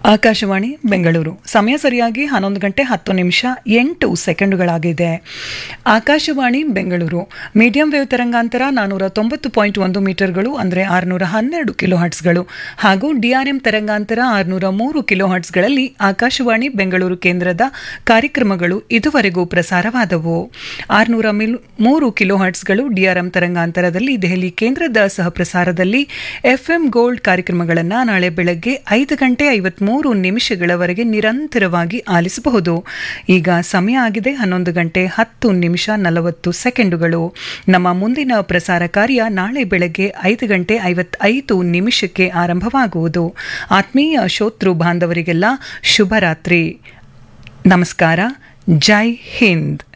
ಆಕಾಶವಾಣಿ ಬೆಂಗಳೂರು ಸಮಯ ಸರಿಯಾಗಿ ಹನ್ನೊಂದು ಗಂಟೆ ಹತ್ತು ನಿಮಿಷ ಎಂಟು ಸೆಕೆಂಡುಗಳಾಗಿದೆ ಆಕಾಶವಾಣಿ ಬೆಂಗಳೂರು ಮೀಡಿಯಂ ವೇವ್ ತರಂಗಾಂತರ ನಾನೂರ ತೊಂಬತ್ತು ಪಾಯಿಂಟ್ ಒಂದು ಮೀಟರ್ಗಳು ಅಂದರೆ ಆರುನೂರ ಹನ್ನೆರಡು ಕಿಲೋ ಹರ್ಟ್ಸ್ಗಳು ಹಾಗೂ ಡಿಆರ್ಎಂ ತರಂಗಾಂತರ ಆರುನೂರ ಮೂರು ಕಿಲೋ ಹರ್ಟ್ಸ್ಗಳಲ್ಲಿ ಆಕಾಶವಾಣಿ ಬೆಂಗಳೂರು ಕೇಂದ್ರದ ಕಾರ್ಯಕ್ರಮಗಳು ಇದುವರೆಗೂ ಪ್ರಸಾರವಾದವು ಆರುನೂರ ಮಿಲ್ ಮೂರು ಕಿಲೋ ಹರ್ಟ್ಸ್ಗಳು ಡಿಆರ್ಎಂ ತರಂಗಾಂತರದಲ್ಲಿ ದೆಹಲಿ ಕೇಂದ್ರದ ಸಹ ಪ್ರಸಾರದಲ್ಲಿ ಎಫ್ಎಂ ಗೋಲ್ಡ್ ಕಾರ್ಯಕ್ರಮಗಳನ್ನು ನಾಳೆ ಬೆಳಗ್ಗೆ ಐದು ಗಂಟೆ ಐವತ್ಮೂರು ನಿಮಿಷಗಳವರೆಗೆ ನಿರಂತರವಾಗಿ ಆಲಿಸಬಹುದು ಈಗ ಸಮಯ ಆಗಿದೆ ಹನ್ನೊಂದು ಗಂಟೆ ಹತ್ತು ನಿಮಿಷ ನಲವತ್ತು ಸೆಕೆಂಡುಗಳು ನಮ್ಮ ಮುಂದಿನ ಪ್ರಸಾರ ಕಾರ್ಯ ನಾಳೆ ಬೆಳಗ್ಗೆ ಐದು ಗಂಟೆ ಐವತ್ತೈದು ನಿಮಿಷಕ್ಕೆ ಆರಂಭವಾಗುವುದು ಆತ್ಮೀಯ ಶೋತೃ ಬಾಂಧವರಿಗೆಲ್ಲ ಶುಭರಾತ್ರಿ ನಮಸ್ಕಾರ ಜೈ ಹಿಂದ್